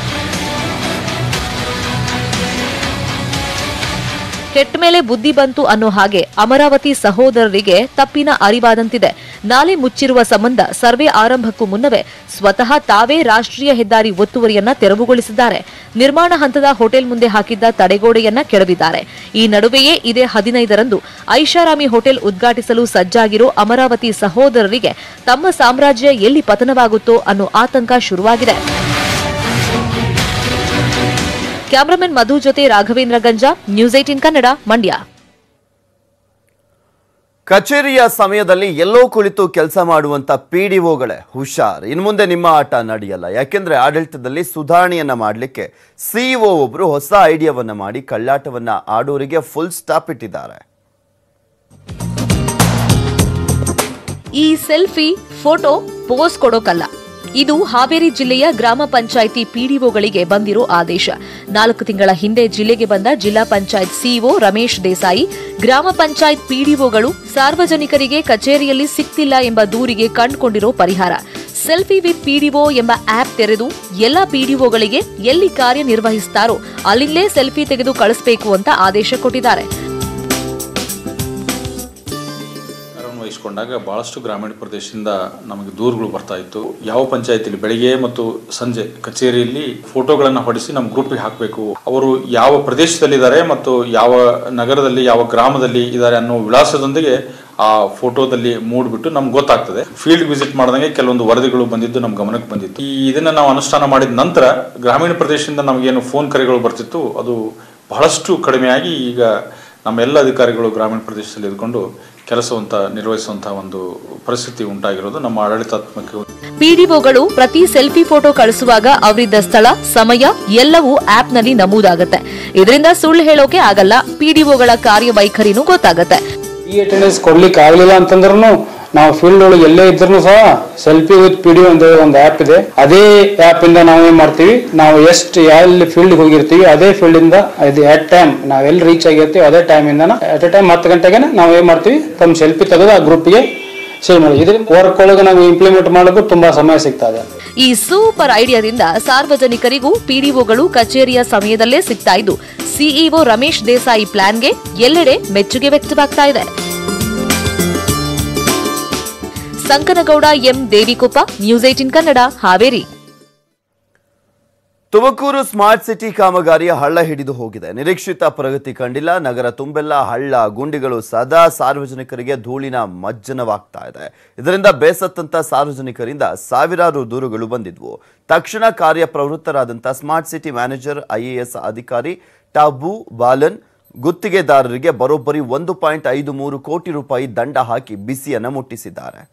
ಕೆಟ್ಟ ಮೇಲೆ ಬುದ್ಧಿ ಬಂತು ಅನ್ನೋ ಹಾಗೆ ಅಮರಾವತಿ ಸಹೋದರರಿಗೆ ತಪ್ಪಿನ ಅರಿವಾದಂತಿದೆ ನಾಲೆ ಮುಚ್ಚಿರುವ ಸಂಬಂಧ ಸರ್ವೆ ಆರಂಭಕ್ಕೂ ಮುನ್ನವೇ ಸ್ವತಃ ತಾವೇ ರಾಷ್ಟ್ರೀಯ ಹೆದ್ದಾರಿ ಒತ್ತುವರಿಯನ್ನ ತೆರವುಗೊಳಿಸಿದ್ದಾರೆ ನಿರ್ಮಾಣ ಹಂತದ ಹೋಟೆಲ್ ಮುಂದೆ ಹಾಕಿದ್ದ ತಡೆಗೋಡೆಯನ್ನ ಕೆಡವಿದ್ದಾರೆ ಈ ನಡುವೆಯೇ ಇದೇ ಹದಿನೈದರಂದು ಐಷಾರಾಮಿ ಹೋಟೆಲ್ ಉದ್ಘಾಟಿಸಲು ಸಜ್ಜಾಗಿರೋ ಅಮರಾವತಿ ಸಹೋದರರಿಗೆ ತಮ್ಮ ಸಾಮ್ರಾಜ್ಯ ಎಲ್ಲಿ ಪತನವಾಗುತ್ತೋ ಅನ್ನೋ ಆತಂಕ ಶುರುವಾಗಿದೆ ಕ್ಯಾಮರಾಮನ್ ಮಧು ಜೊತೆ ರಾಘವೇಂದ್ರ ಗಂಜಾ ನ್ಯೂಸ್ ಏಟಿನ್ ಕನ್ನಡ ಮಂಡ್ಯ ಕಚೇರಿಯ ಸಮಯದಲ್ಲಿ ಎಲ್ಲೋ ಕುಳಿತು ಕೆಲಸ ಮಾಡುವಂತ ಪಿಡಿಒಗಳೇ ಹುಷಾರ್ ಇನ್ನು ಮುಂದೆ ನಿಮ್ಮ ಆಟ ನಡೆಯಲ್ಲ ಯಾಕೆಂದ್ರೆ ಆಡಳಿತದಲ್ಲಿ ಸುಧಾರಣೆಯನ್ನ ಮಾಡಲಿಕ್ಕೆ ಸಿಇಒ ಒಬ್ರು ಹೊಸ ಐಡಿಯಾವನ್ನ ಮಾಡಿ ಕಳ್ಳಾಟವನ್ನ ಆಡೋರಿಗೆ ಫುಲ್ ಸ್ಟಾಪ್ ಇಟ್ಟಿದ್ದಾರೆ ಈ ಸೆಲ್ಫಿ ಫೋಟೋ ಪೋಸ್ ಕೊಡೋಕಲ್ಲ ಇದು ಹಾವೇರಿ ಜಿಲ್ಲೆಯ ಗ್ರಾಮ ಪಂಚಾಯಿತಿ ಪಿಡಿಒಗಳಿಗೆ ಬಂದಿರೋ ಆದೇಶ ನಾಲ್ಕು ತಿಂಗಳ ಹಿಂದೆ ಜಿಲ್ಲೆಗೆ ಬಂದ ಜಿಲ್ಲಾ ಪಂಚಾಯತ್ ಸಿಇಒ ರಮೇಶ್ ದೇಸಾಯಿ ಗ್ರಾಮ ಪಂಚಾಯತ್ ಪಿಡಿಒಗಳು ಸಾರ್ವಜನಿಕರಿಗೆ ಕಚೇರಿಯಲ್ಲಿ ಸಿಕ್ತಿಲ್ಲ ಎಂಬ ದೂರಿಗೆ ಕಂಡುಕೊಂಡಿರೋ ಪರಿಹಾರ ಸೆಲ್ಫಿ ವಿತ್ ಪಿಡಿಒ ಎಂಬ ಆಪ್ ತೆರೆದು ಎಲ್ಲ ಪಿಡಿಒಗಳಿಗೆ ಎಲ್ಲಿ ಕಾರ್ಯನಿರ್ವಹಿಸ್ತಾರೋ ಅಲ್ಲಿಂದಲೇ ಸೆಲ್ಫಿ ತೆಗೆದು ಕಳಿಸಬೇಕು ಅಂತ ಆದೇಶ ಕೊಟ್ಟಿದ್ದಾರೆ ಅಧಿಕಾರವನ್ನು ವಹಿಸಿಕೊಂಡಾಗ ಭಾಳಷ್ಟು ಗ್ರಾಮೀಣ ಪ್ರದೇಶದಿಂದ ನಮಗೆ ದೂರುಗಳು ಬರ್ತಾ ಇತ್ತು ಯಾವ ಪಂಚಾಯತಿಲಿ ಬೆಳಿಗ್ಗೆ ಮತ್ತು ಸಂಜೆ ಕಚೇರಿಯಲ್ಲಿ ಫೋಟೋಗಳನ್ನು ಹೊಡಿಸಿ ನಮ್ಮ ಗ್ರೂಪಿಗೆ ಹಾಕಬೇಕು ಅವರು ಯಾವ ಪ್ರದೇಶದಲ್ಲಿದ್ದಾರೆ ಮತ್ತು ಯಾವ ನಗರದಲ್ಲಿ ಯಾವ ಗ್ರಾಮದಲ್ಲಿ ಇದ್ದಾರೆ ಅನ್ನೋ ವಿಳಾಸದೊಂದಿಗೆ ಆ ಫೋಟೋದಲ್ಲಿ ಮೂಡ್ಬಿಟ್ಟು ನಮ್ಗೆ ಗೊತ್ತಾಗ್ತದೆ ಫೀಲ್ಡ್ ವಿಸಿಟ್ ಮಾಡಿದಂಗೆ ಕೆಲವೊಂದು ವರದಿಗಳು ಬಂದಿದ್ದು ನಮ್ಮ ಗಮನಕ್ಕೆ ಬಂದಿತ್ತು ಈ ಇದನ್ನ ನಾವು ಅನುಷ್ಠಾನ ಮಾಡಿದ ನಂತರ ಗ್ರಾಮೀಣ ಪ್ರದೇಶದಿಂದ ನಮಗೇನು ಫೋನ್ ಕರೆಗಳು ಬರ್ತಿತ್ತು ಅದು ಬಹಳಷ್ಟು ಕಡಿಮೆಯಾಗಿ ಈಗ ನಮ್ಮ ಎಲ್ಲ ಅಧಿಕಾರಿಗಳು ಗ್ರಾಮೀಣ ಪ್ರದೇಶದಲ್ಲಿ ಇದ್ಕೊಂಡು ಕೆಲಸವಂತ ನಿರ್ವಹಿಸುವಂತಹ ಒಂದು ಪರಿಸ್ಥಿತಿ ಉಂಟಾಗಿರೋದು ನಮ್ಮ ಆಡಳಿತಾತ್ಮಕ ಪಿಡಿಒಗಳು ಪ್ರತಿ ಸೆಲ್ಫಿ ಫೋಟೋ ಕಳಿಸುವಾಗ ಅವರಿದ್ದ ಸ್ಥಳ ಸಮಯ ಎಲ್ಲವೂ ಆಪ್ನಲ್ಲಿ ನಮೂದಾಗತ್ತೆ ಇದರಿಂದ ಸುಳ್ಳು ಹೇಳೋಕೆ ಆಗಲ್ಲ ಪಿಡಿಒಗಳ ಕಾರ್ಯವೈಖರಿನೂ ಗೊತ್ತಾಗತ್ತೆ ಈ ಅಟೆಂಡೆನ್ಸ್ ಕೊಡ್ಲಿಕ್ಕೆ ಆಗ್ಲಿಲ್ಲ ಅಂತಂದ್ರೂ ನಾವು ಫೀಲ್ಡ್ ಒಳಗೆ ಎಲ್ಲೇ ಇದ್ರೂ ಸಹ ಸೆಲ್ಫಿ ವಿತ್ ಪಿಡಿಯೋ ಅಂತ ಹೇಳಿ ಒಂದು ಆ್ಯಪ್ ಇದೆ ಅದೇ ಆ್ಯಪ್ ಇಂದ ನಾವು ಏನ್ ಮಾಡ್ತೀವಿ ನಾವು ಎಷ್ಟು ಎಲ್ಲಿ ಫೀಲ್ಡ್ ಹೋಗಿರ್ತೀವಿ ಅದೇ ಫೀಲ್ಡ್ ಇಂದ ಇದು ಎಟ್ ಟೈಮ್ ನಾವು ಎಲ್ಲಿ ರೀಚ್ ಆಗಿರ್ತೀವಿ ಅದೇ ಟೈಮ್ ಇಂದ ಎಟ್ ಎ ಟೈಮ್ ಹತ್ತು ಗಂಟೆಗೆ ನಾವು ಏನ್ ಮಾಡ್ತೀವಿ ತಮ್ಮ ಸೆಲ್ಫಿ ತೆಗೆದು ಆ ಗ್ರೂಪ್ಗೆ ಸೇವ್ ಮಾಡಿ ಇದರಿಂದ ವರ್ಕ್ ಒಳಗೆ ನಾವು ಇಂಪ್ಲಿಮೆಂಟ್ ಮಾಡೋದು ತುಂಬಾ ಸಮಯ ಸಿಗ್ತಾ ಇದೆ ಈ ಸೂಪರ್ ಐಡಿಯಾದಿಂದ ಸಾರ್ವಜನಿಕರಿಗೂ ಪಿಡಿಒಗಳು ಕಚೇರಿಯ ಸಮಯದಲ್ಲೇ ಸಿಗ್ತಾ ಇದ್ದು ಸಿಇಒ ರಮೇಶ್ ದೇಸಾಯಿ ಪ್ಲಾನ್ಗೆ ಎಲ್ಲೆಡೆ ಮೆಚ್ಚುಗೆ ವ್ಯಕ್ತವಾಗ್ತಾ ಇದೆ Sankanagouda M Devikoppa News eighteen Kannada Haveri Tumakuru smart city ಕಾಮಗಾರಿಯ ಹಳ್ಳ ಹಿಡಿದು ಹೋಗಿದೆ ನಿರೀಕ್ಷಿತ ಪ್ರಗತಿ ಕಂಡಿಲ್ಲ ನಗರ ತುಂಬೆಲ್ಲ ಹಳ್ಳ ಗುಂಡಿಗಳು ಸದಾ ಸಾರ್ವಜನಿಕರಿಗೆ ಧೂಳಿನ ಮಜ್ಜನವಾಗ್ತಾ ಇದೆ ಇದರಿಂದ ಬೇಸತ್ತಂತ ಸಾರ್ವಜನಿಕರಿಂದ ಸಾವಿರಾರು ದೂರುಗಳು ಬಂದಿದ್ವು ತಕ್ಷಣ ಕಾರ್ಯಪ್ರವೃತ್ತರಾದಂಥ ಸ್ಮಾರ್ಟ್ ಸಿಟಿ ಮ್ಯಾನೇಜರ್ ಐಎಎಸ್ ಅಧಿಕಾರಿ ಟಾಬು ಬಾಲನ್ ಗುತ್ತಿಗೆದಾರರಿಗೆ ಬರೋಬ್ಬರಿ ಒಂದು ಪಾಯಿಂಟ್ ಐದು ಮೂರು ಕೋಟಿ ರೂಪಾಯಿ ದಂಡ ಹಾಕಿ ಬಿಸಿಯನ್ನ ಮುಟ್ಟಿಸಿದ್ದಾರೆ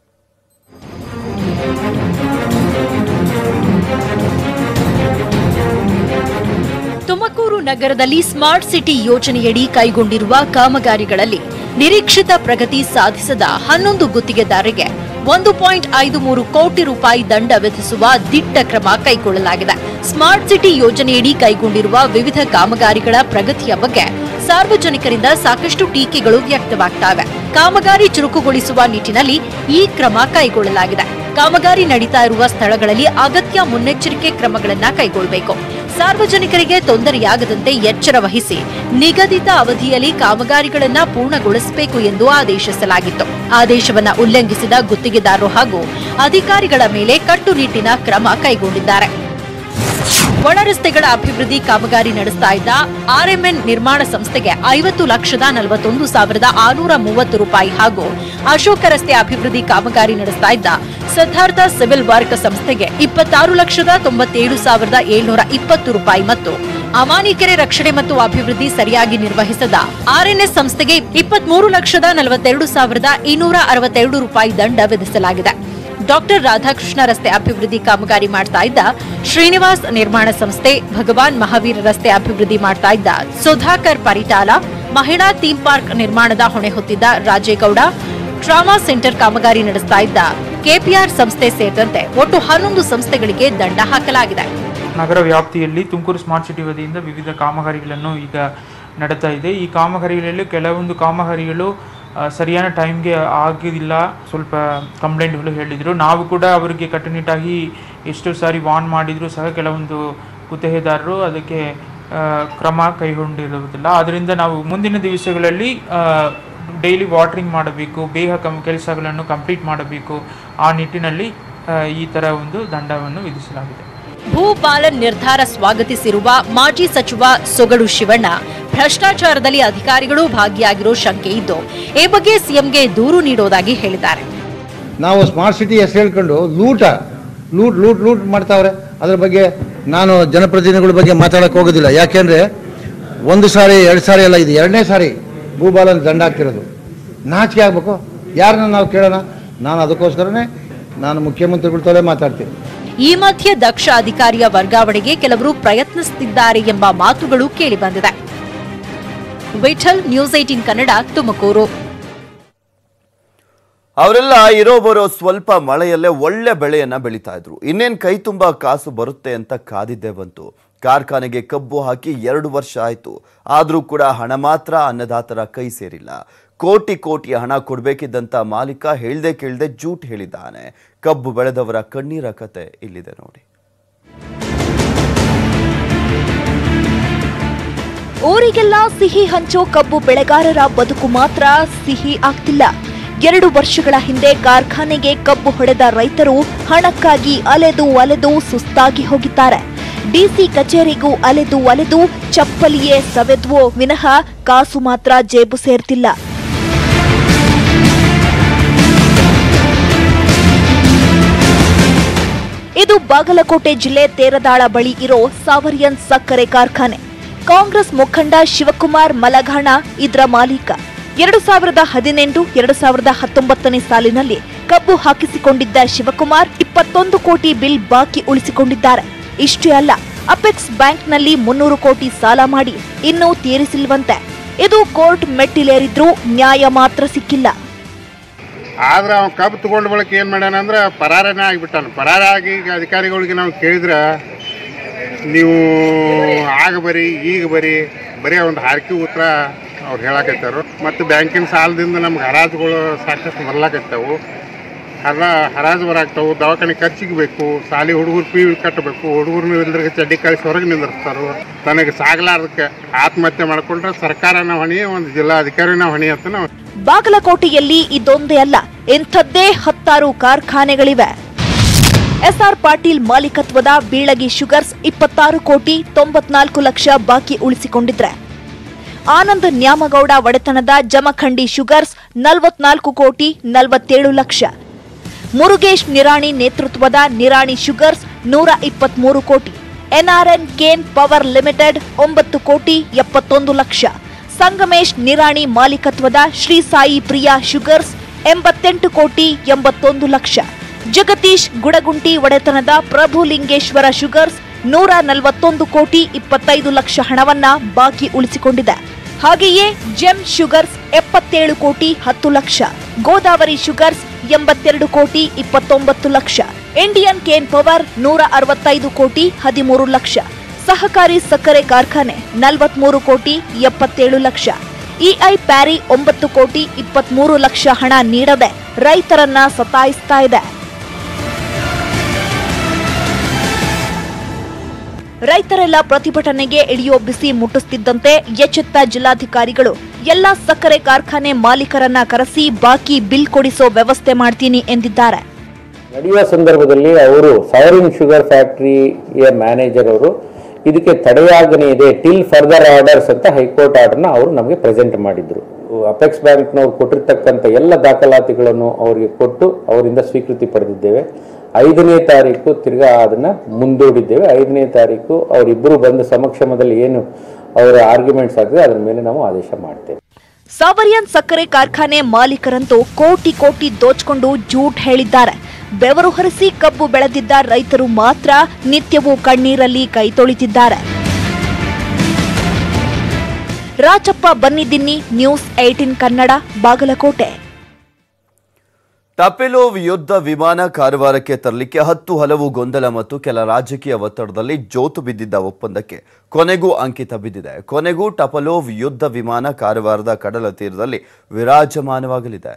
ತುಮಕೂರು ನಗರದಲ್ಲಿ ಸ್ಮಾರ್ಟ್ ಸಿಟಿ ಯೋಜನೆಯಡಿ ಕೈಗೊಂಡಿರುವ ಕಾಮಗಾರಿಗಳಲ್ಲಿ ನಿರೀಕ್ಷಿತ ಪ್ರಗತಿ ಸಾಧಿಸದ ಹನ್ನೊಂದು ಗುತ್ತಿಗೆದಾರರಿಗೆ ಒಂದು ಪಾಯಿಂಟ್ ಐದು ಮೂರು ಕೋಟಿ ರೂಪಾಯಿ ದಂಡ ವಿಧಿಸುವ ದಿಟ್ಟ ಕ್ರಮ ಕೈಗೊಳ್ಳಲಾಗಿದೆ ಸ್ಮಾರ್ಟ್ ಸಿಟಿ ಯೋಜನೆಯಡಿ ಕೈಗೊಂಡಿರುವ ವಿವಿಧ ಕಾಮಗಾರಿಗಳ ಪ್ರಗತಿಯ ಬಗ್ಗೆ ಸಾರ್ವಜನಿಕರಿಂದ ಸಾಕಷ್ಟು ಟೀಕೆಗಳು ವ್ಯಕ್ತವಾಗ್ತವೆ ಕಾಮಗಾರಿ ಚುರುಕುಗೊಳಿಸುವ ನಿಟ್ಟಿನಲ್ಲಿ ಈ ಕ್ರಮ ಕೈಗೊಳ್ಳಲಾಗಿದೆ ಕಾಮಗಾರಿ ನಡೀತಾ ಇರುವ ಸ್ಥಳಗಳಲ್ಲಿ ಅಗತ್ಯ ಮುನ್ನೆಚ್ಚರಿಕೆ ಕ್ರಮಗಳನ್ನ ಕೈಗೊಳ್ಳಬೇಕು ಸಾರ್ವಜನಿಕರಿಗೆ ತೊಂದರೆಯಾಗದಂತೆ ಎಚ್ಚರ ವಹಿಸಿ ನಿಗದಿತ ಅವಧಿಯಲ್ಲಿ ಕಾಮಗಾರಿಗಳನ್ನ ಪೂರ್ಣಗೊಳಿಸಬೇಕು ಎಂದು ಆದೇಶಿಸಲಾಗಿತ್ತು ಆದೇಶವನ್ನ ಉಲ್ಲಂಘಿಸಿದ ಗುತ್ತಿಗೆದಾರರು ಹಾಗೂ ಅಧಿಕಾರಿಗಳ ಮೇಲೆ ಕಟ್ಟುನಿಟ್ಟಿನ ಕ್ರಮ ಕೈಗೊಂಡಿದ್ದಾರೆ ಒಳ ರಸ್ತೆಗಳ ಅಭಿವೃದ್ಧಿ ಕಾಮಗಾರಿ ನಡೆಸ್ತಾ ಇದ್ದ ಆರ್ಎಂಎನ್ ನಿರ್ಮಾಣ ಸಂಸ್ಥೆಗೆ ಐವತ್ತು ಲಕ್ಷದ ನಲವತ್ತೊಂದು ಸಾವಿರದ ಆರುನೂರ ಮೂವತ್ತು ರೂಪಾಯಿ ಹಾಗೂ ಅಶೋಕ ರಸ್ತೆ ಅಭಿವೃದ್ಧಿ ಕಾಮಗಾರಿ ನಡೆಸ್ತಾ ಇದ್ದ ಸಿದ್ಧಾರ್ಥ ಸಿವಿಲ್ ವರ್ಕ್ ಸಂಸ್ಥೆಗೆ ಇಪ್ಪತ್ತಾರು ಲಕ್ಷದ ತೊಂಬತ್ತೇಳು ಸಾವಿರದ ಏಳ್ನೂರ ಇಪ್ಪತ್ತು ರೂಪಾಯಿ ಮತ್ತು ಅಮಾನಿಕೆರೆ ರಕ್ಷಣೆ ಮತ್ತು ಅಭಿವೃದ್ಧಿ ಸರಿಯಾಗಿ ನಿರ್ವಹಿಸದ ಆರ್ಎನ್ಎಸ್ ಸಂಸ್ಥೆಗೆ ಇಪ್ಪತ್ಮೂರು ಲಕ್ಷದ ನಲವತ್ತೆರಡು ಸಾವಿರದ ಇನ್ನೂರ ಅರವತ್ತೆರಡು ರೂಪಾಯಿ ದಂಡ ವಿಧಿಸಲಾಗಿದೆ ಡಾಕ್ಟರ್ ರಾಧಾಕೃಷ್ಣ ರಸ್ತೆ ಅಭಿವೃದ್ಧಿ ಕಾಮಗಾರಿ ಮಾಡ್ತಾ ಇದ್ದ ಶ್ರೀನಿವಾಸ್ ನಿರ್ಮಾಣ ಸಂಸ್ಥೆ ಭಗವಾನ್ ಮಹಾವೀರ ರಸ್ತೆ ಅಭಿವೃದ್ಧಿ ಮಾಡ್ತಾ ಇದ್ದ ಸುಧಾಕರ್ ಪರಿಟಾಲ ಮಹಿಳಾ ಥೀಮ್ ಪಾರ್ಕ್ ನಿರ್ಮಾಣದ ಹೊಣೆ ಹೊತ್ತಿದ್ದ ರಾಜೇಗೌಡ ಟ್ರಾಮಾ ಸೆಂಟರ್ ಕಾಮಗಾರಿ ನಡೆಸ್ತಾ ಇದ್ದ ಕೆಪಿಆರ್ ಸಂಸ್ಥೆ ಸೇರಿದಂತೆ ಒಟ್ಟು ಹನ್ನೊಂದು ಸಂಸ್ಥೆಗಳಿಗೆ ದಂಡ ಹಾಕಲಾಗಿದೆ ನಗರ ವ್ಯಾಪ್ತಿಯಲ್ಲಿ ತುಮಕೂರು ಸ್ಮಾರ್ಟ್ ಸಿಟಿ ವತಿಯಿಂದ ವಿವಿಧ ಕಾಮಗಾರಿಗಳನ್ನು ಈಗ ನಡೀತಾ ಇದೆ ಈ ಕಾಮಗಾರಿಗಳಲ್ಲಿ ಕೆಲವೊಂದು ಕಾಮಗಾರಿಗಳು ಆ, ಸರಿಯಾದ ಟೈಮ್ಗೆ ಆಗಿಲ್ಲ ಸ್ವಲ್ಪ ಕಂಪ್ಲೇಂಟ್ಗಳು ಹೇಳಿದರು ನಾವು ಕೂಡ ಅವರಿಗೆ ಕಟ್ಟುನಿಟ್ಟಾಗಿ ಎಷ್ಟು ಸಾರಿ ವಾರ್ನ್ ಮಾಡಿದರೂ ಸಹ ಕೆಲವೊಂದು ಗುತ್ತಿಗೆದಾರರು ಅದಕ್ಕೆ ಆ, ಕ್ರಮ ಕೈಗೊಂಡಿರುವುದಿಲ್ಲ ಆದ್ದರಿಂದ ನಾವು ಮುಂದಿನ ದಿವಸಗಳಲ್ಲಿ ಡೈಲಿ ವಾಟರಿಂಗ್ ಮಾಡಬೇಕು ಬೇಗ ಕಮ್ ಕೆಲಸಗಳನ್ನು ಕಂಪ್ಲೀಟ್ ಮಾಡಬೇಕು ಆ ನಿಟ್ಟಿನಲ್ಲಿ ಆ, ಈ ಥರ ಒಂದು ದಂಡವನ್ನು ವಿಧಿಸಲಾಗಿದೆ ಭೂಪಾಲನ್ ನಿರ್ಧಾರ ಸ್ವಾಗತಿಸಿರುವ ಮಾಜಿ ಸಚಿವ ಸೊಗಡು ಶಿವಣ್ಣ ಭ್ರಷ್ಟಾಚಾರದಲ್ಲಿ ಅಧಿಕಾರಿಗಳು ಭಾಗಿಯಾಗಿರೋ ಶಂಕೆ ಇದ್ದು ಈ ಬಗ್ಗೆ ಸಿಎಂಗೆ ದೂರು ನೀಡೋದಾಗಿ ಹೇಳಿದ್ದಾರೆ ನಾವು ಸ್ಮಾರ್ಟ್ ಸಿಟಿ ಹೆಸರು ಹೇಳ್ಕೊಂಡು ಲೂಟ ಲೂಟ್ ಲೂಟ್ ಲೂಟ್ ಮಾಡ್ತಾವ್ರೆ ಅದ್ರ ಬಗ್ಗೆ ನಾನು ಜನಪ್ರತಿನಿಧಿಗಳ ಬಗ್ಗೆ ಮಾತಾಡಕ್ಕೆ ಹೋಗೋದಿಲ್ಲ ಯಾಕೆಂದ್ರೆ ಒಂದು ಸಾರಿ ಎರಡು ಸಾರಿ ಅಲ್ಲ ಇದು ಎರಡನೇ ಸಾರಿ ಭೂಬಾಲನ್ ದಂಡ ಆಗ್ತಿರೋದು ನಾಚಿಕೆ ಆಗ್ಬೇಕು ಯಾರನ್ನ ನಾವು ಕೇಳೋಣ ನಾನು ಅದಕ್ಕೋಸ್ಕರನೇ ನಾನು ಮುಖ್ಯಮಂತ್ರಿಗಳ ತೊಲೆ ಮಾತಾಡ್ತೀನಿ ಈ ಮಧ್ಯೆ ದಕ್ಷ ಅಧಿಕಾರಿಯ ವರ್ಗಾವಣೆಗೆ ಕೆಲವರು ಪ್ರಯತ್ನಿಸುತ್ತಿದ್ದಾರೆ ಎಂಬ ಮಾತುಗಳು ಕೇಳಿಬಂದಿದೆ ವಿಠಲ್ ನ್ಯೂಸ್ ಏಟೀನ್ ಕನ್ನಡ ತುಮಕೂರು ಅವರೆಲ್ಲ ಇರೋ ಬರೋ ಸ್ವಲ್ಪ ಮಳೆಯಲ್ಲೇ ಒಳ್ಳೆ ಬೆಳೆಯನ್ನ ಬೆಳೀತಾ ಇದ್ರು ಇನ್ನೇನ್ ಕೈ ತುಂಬಾ ಕಾಸು ಬರುತ್ತೆ ಅಂತ ಕಾದಿದ್ದೇ ಬಂತು ಕಾರ್ಖಾನೆಗೆ ಕಬ್ಬು ಹಾಕಿ ಎರಡು ವರ್ಷ ಆಯ್ತು ಆದ್ರೂ ಕೂಡ ಹಣ ಮಾತ್ರ ಅನ್ನದಾತರ ಕೈ ಸೇರಿಲ್ಲ ಕೋಟಿ ಕೋಟಿ ಹಣ ಕೊಡ್ಬೇಕಿದ್ದಂತ ಮಾಲೀಕ ಹೇಳ್ದೆ ಕೇಳ್ದೆ ಜೂಟ್ ಹೇಳಿದ್ದಾನೆ ಕಬ್ಬು ಬೆಳೆದವರ ಕಣ್ಣೀರ ಕತೆ ಇಲ್ಲಿದೆ ನೋಡಿ ಊರಿಗೆಲ್ಲ ಸಿಹಿ ಹಂಚೋ ಕಬ್ಬು ಬೆಳೆಗಾರರ ಬದುಕು ಮಾತ್ರ ಸಿಹಿ ಆಗ್ತಿಲ್ಲ ಎರಡು ವರ್ಷಗಳ ಹಿಂದೆ ಕಾರ್ಖಾನೆಗೆ ಕಬ್ಬು ಹೊಡೆದ ರೈತರು ಹಣಕ್ಕಾಗಿ ಅಲೆದು ಅಲೆದು ಸುಸ್ತಾಗಿ ಹೋಗಿದ್ದಾರೆ ಡಿಸಿ ಕಚೇರಿಗೂ ಅಲೆದು ಅಲೆದು ಚಪ್ಪಲಿಯೇ ಸವೆದ್ವೋ ವಿನಃ ಕಾಸು ಮಾತ್ರ ಜೇಬು ಸೇರ್ತಿಲ್ಲ ಇದು ಬಾಗಲಕೋಟೆ ಜಿಲ್ಲೆ ತೇರದಾಳ ಬಳಿ ಇರೋ ಸಾವರಿಯನ್ ಸಕ್ಕರೆ ಕಾರ್ಖಾನೆ ಕಾಂಗ್ರೆಸ್ ಮುಖಂಡ ಶಿವಕುಮಾರ್ ಮಲಘಾಣ ಇದರ ಮಾಲೀಕ ಎರಡು ಸಾವಿರದ ಹದಿನೆಂಟು ಎರಡು ಸಾವಿರದ ಹತ್ತೊಂಬತ್ತನೇ ಸಾಲಿನಲ್ಲಿ ಕಬ್ಬು ಹಾಕಿಸಿಕೊಂಡಿದ್ದ ಶಿವಕುಮಾರ್ ಇಪ್ಪತ್ತೊಂದು ಕೋಟಿ ಬಿಲ್ ಬಾಕಿ ಉಳಿಸಿಕೊಂಡಿದ್ದಾರೆ ಇಷ್ಟೇ ಅಲ್ಲ ಅಪೆಕ್ಸ್ ಬ್ಯಾಂಕ್ನಲ್ಲಿ ಮುನ್ನೂರು ಕೋಟಿ ಸಾಲ ಮಾಡಿ ಇನ್ನೂ ತೀರಿಸಿಲ್ವಂತೆ ಇದು ಕೋರ್ಟ್ ಮೆಟ್ಟಿಲೇರಿದ್ರೂ ನ್ಯಾಯ ಮಾತ್ರ ಸಿಕ್ಕಿಲ್ಲ ಆದ್ರೆ ಅವ್ನು ಕಬ್ಬು ತಗೊಂಡ ಬಳಿಕ ಏನು ಮಾಡ್ಯಾನ ಅಂದ್ರೆ ಪರಾರನೇ ಆಗಿಬಿಟ್ಟಾನ ಪರಾರ ಆಗಿ ಈಗ ಅಧಿಕಾರಿಗಳಿಗೆ ನಾವು ಕೇಳಿದ್ರೆ ನೀವು ಆಗ ಬರೀ ಈಗ ಬರೀ ಬರೀ ಒಂದು ಹಾರಿಕೆ ಉತ್ತರ ಅವ್ರು ಹೇಳಕತ್ತಾರು ಮತ್ತು ಬ್ಯಾಂಕಿನ ಸಾಲದಿಂದ ನಮ್ಗೆ ಹರಾಜುಗಳು ಸಾಕಷ್ಟು ಬರ್ಲಾಕತ್ತಾವು ಹರ ಹರಾಜು ಬರಾಕ್ತಾವು ದವಾಖಾನೆ ಖರ್ಚಿಗೆ ಬೇಕು ಸಾಲಿ ಹುಡುಗರು ಫೀ ಕಟ್ಟಬೇಕು ಹುಡುಗರು ಇಲ್ದ್ರಿಗೆ ಚಡ್ಡಿ ಕಳಿಸಿ ಹೊರಗೆ ನಿಂದಿರ್ತಾರೆ ತನಗೆ ಸಾಗಲಾರ್ದಕ್ಕೆ ಆತ್ಮಹತ್ಯೆ ಮಾಡ್ಕೊಂಡ್ರೆ ಸರ್ಕಾರನ ಹೊಣೆ ಒಂದು ಜಿಲ್ಲಾಧಿಕಾರಿನ ಹೊಣೆ ಅಂತ ನಾವು ಬಾಗಲಕೋಟೆಯಲ್ಲಿ ಇದೊಂದೇ ಅಲ್ಲ ಇಂಥದ್ದೇ ಹತ್ತಾರು ಕಾರ್ಖಾನೆಗಳಿವೆ ಎಸ್ಆರ್ ಪಾಟೀಲ್ ಮಾಲೀಕತ್ವದ ಬೀಳಗಿ ಶುಗರ್ಸ್ ಇಪ್ಪತ್ತಾರು ಕೋಟಿ ತೊಂಬತ್ನಾಲ್ಕು ಲಕ್ಷ ಬಾಕಿ ಉಳಿಸಿಕೊಂಡಿದ್ರೆ ಆನಂದ್ ನ್ಯಾಮಗೌಡ ಒಡೆತನದ ಜಮಖಂಡಿ ಶುಗರ್ಸ್ ನಲವತ್ನಾಲ್ಕು ಕೋಟಿ ನಲವತ್ತೇಳು ಲಕ್ಷ ಮುರುಗೇಶ್ ನಿರಾಣಿ ನೇತೃತ್ವದ ನಿರಾಣಿ ಶುಗರ್ಸ್ ನೂರ ಇಪ್ಪತ್ಮೂರು ಕೋಟಿ ಎನ್ಆರ್ಎನ್ ಕೇನ್ ಪವರ್ ಲಿಮಿಟೆಡ್ ಒಂಬತ್ತು ಕೋಟಿ ಎಪ್ಪತ್ತೊಂದು ಲಕ್ಷ ಸಂಗಮೇಶ್ ನಿರಾಣಿ ಮಾಲೀಕತ್ವದ ಶ್ರೀ ಸಾಯಿ ಪ್ರಿಯಾ ಶುಗರ್ಸ್ ಎಂಬತ್ತೆಂಟು ಕೋಟಿ ಎಂಬತ್ತೊಂದು ಲಕ್ಷ ಜಗದೀಶ್ ಗುಡಗುಂಟಿ ಒಡೆತನದ ಪ್ರಭುಲಿಂಗೇಶ್ವರ ಶುಗರ್ಸ್ ನೂರ ನಲವತ್ತೊಂದು ಕೋಟಿ ಇಪ್ಪತ್ತೈದು ಲಕ್ಷ ಹಣವನ್ನ ಬಾಕಿ ಉಳಿಸಿಕೊಂಡಿದೆ ಹಾಗೆಯೇ ಜೆಮ್ ಶುಗರ್ಸ್ ಎಪ್ಪತ್ತೇಳು ಕೋಟಿ ಹತ್ತು ಲಕ್ಷ ಗೋದಾವರಿ ಶುಗರ್ಸ್ ಎಂಬತ್ತೆರಡು ಕೋಟಿ ಇಪ್ಪತ್ತೊಂಬತ್ತು ಲಕ್ಷ ಇಂಡಿಯನ್ ಕೇನ್ ಪವರ್ ನೂರ ಅರವತ್ತೈದು ಕೋಟಿ ಹದಿಮೂರು ಲಕ್ಷ ಸಹಕಾರಿ ಸಕ್ಕರೆ ಕಾರ್ಖಾನೆ ನಲವತ್ಮೂರು ಕೋಟಿ ಎಪ್ಪತ್ತೇಳು ಲಕ್ಷ ಇಐ ಪ್ಯಾರಿ ಒಂಬತ್ತು ಕೋಟಿ ಇಪ್ಪತ್ಮೂರು ಲಕ್ಷ ಹಣ ನೀಡದೆ ರೈತರನ್ನ ಸತಾಯಿಸ್ತಾ ಇದೆ ರೈತರೆಲ್ಲ ಪ್ರತಿಭಟನೆಗೆ ಇಳಿಯೋ ಬಿಸಿ ಮುಟ್ಟಿಸ್ತಿದ್ದಂತೆ ಎಚ್ಚೆತ್ತ ಜಿಲ್ಲಾಧಿಕಾರಿಗಳು ಎಲ್ಲಾ ಸಕ್ಕರೆ ಕಾರ್ಖಾನೆ ಮಾಲೀಕರನ್ನ ಕರೆಸಿ ಬಾಕಿ ಬಿಲ್ ಕೊಡಿಸೋ ವ್ಯವಸ್ಥೆ ಮಾಡ್ತೀನಿ ಎಂದಿದ್ದಾರೆ ನಡೆಯುವ ಸಂದರ್ಭದಲ್ಲಿ ಅವರು ಸವರಿನ್ ಶುಗರ್ ಫ್ಯಾಕ್ಟರಿಯ ಮ್ಯಾನೇಜರ್ ಅವರು ಇದಕ್ಕೆ ತಡೆಯಾಜ್ಞೆ ಇದೆ ಟಿಲ್ ಫರ್ದರ್ ಆರ್ಡರ್ಸ್ ಅಂತ ಹೈಕೋರ್ಟ್ ಆರ್ಡರ್ನ ಅವರು ನಮಗೆ ಪ್ರೆಸೆಂಟ್ ಮಾಡಿದ್ರು ಅಪೆಕ್ಸ್ ಬ್ಯಾಂಕ್ನವ್ರು ಕೊಟ್ಟಿರ್ತಕ್ಕಂಥ ಎಲ್ಲ ದಾಖಲಾತಿಗಳನ್ನು ಅವರಿಗೆ ಕೊಟ್ಟು ಅವರಿಂದ ಸ್ವೀಕೃತಿ ಪಡೆದಿದ್ದೇವೆ ಐದನೇ ತಾರೀಕು ತಿರ್ಗಾ ಅದನ್ನ ಮುಂದೂಡಿದ್ದೇವೆ ಐದನೇ ತಾರೀಕು ಅವರಿಬ್ಬರು ಬಂದ ಸಮಕ್ಷಮದಲ್ಲಿ ಏನು ಅವರ ಆರ್ಗ್ಯುಮೆಂಟ್ಸ್ ಆಗ್ತದೆ ಅದರ ಮೇಲೆ ನಾವು ಆದೇಶ ಮಾಡ್ತೇವೆ ಸಾವರಿಯನ್ ಸಕ್ಕರೆ ಕಾರ್ಖಾನೆ ಮಾಲೀಕರಂತೂ ಕೋಟಿ ಕೋಟಿ ದೋಚ್ಕೊಂಡು ಜೂಟ್ ಹೇಳಿದ್ದಾರೆ ಬೆವರು ಹರಿಸಿ ಕಬ್ಬು ಬೆಳೆದಿದ್ದ ರೈತರು ಮಾತ್ರ ನಿತ್ಯವೂ ಕಣ್ಣೀರಲ್ಲಿ ಕೈ ತೊಳಿತಿದ್ದಾರೆ Rachappa Bannidinni News eighteen Kannada Bagalkote Tupolev ಯುದ್ಧ ವಿಮಾನ ಕಾರವಾರಕ್ಕೆ ತರಲಿಕ್ಕೆ ಹತ್ತು ಹಲವು ಗೊಂದಲ ಮತ್ತು ಕೆಲ ರಾಜಕೀಯ ಒತ್ತಡದಲ್ಲಿ ಜೋತು ಬಿದ್ದಿದ್ದ ಒಪ್ಪಂದಕ್ಕೆ ಕೊನೆಗೂ ಅಂಕಿತ ಬಿದ್ದಿದೆ ಕೊನೆಗೂ ಟಪಲೋವ್ ಯುದ್ಧ ವಿಮಾನ ಕಾರವಾರದ ಕಡಲ ತೀರದಲ್ಲಿ ವಿರಾಜಮಾನವಾಗಲಿದೆ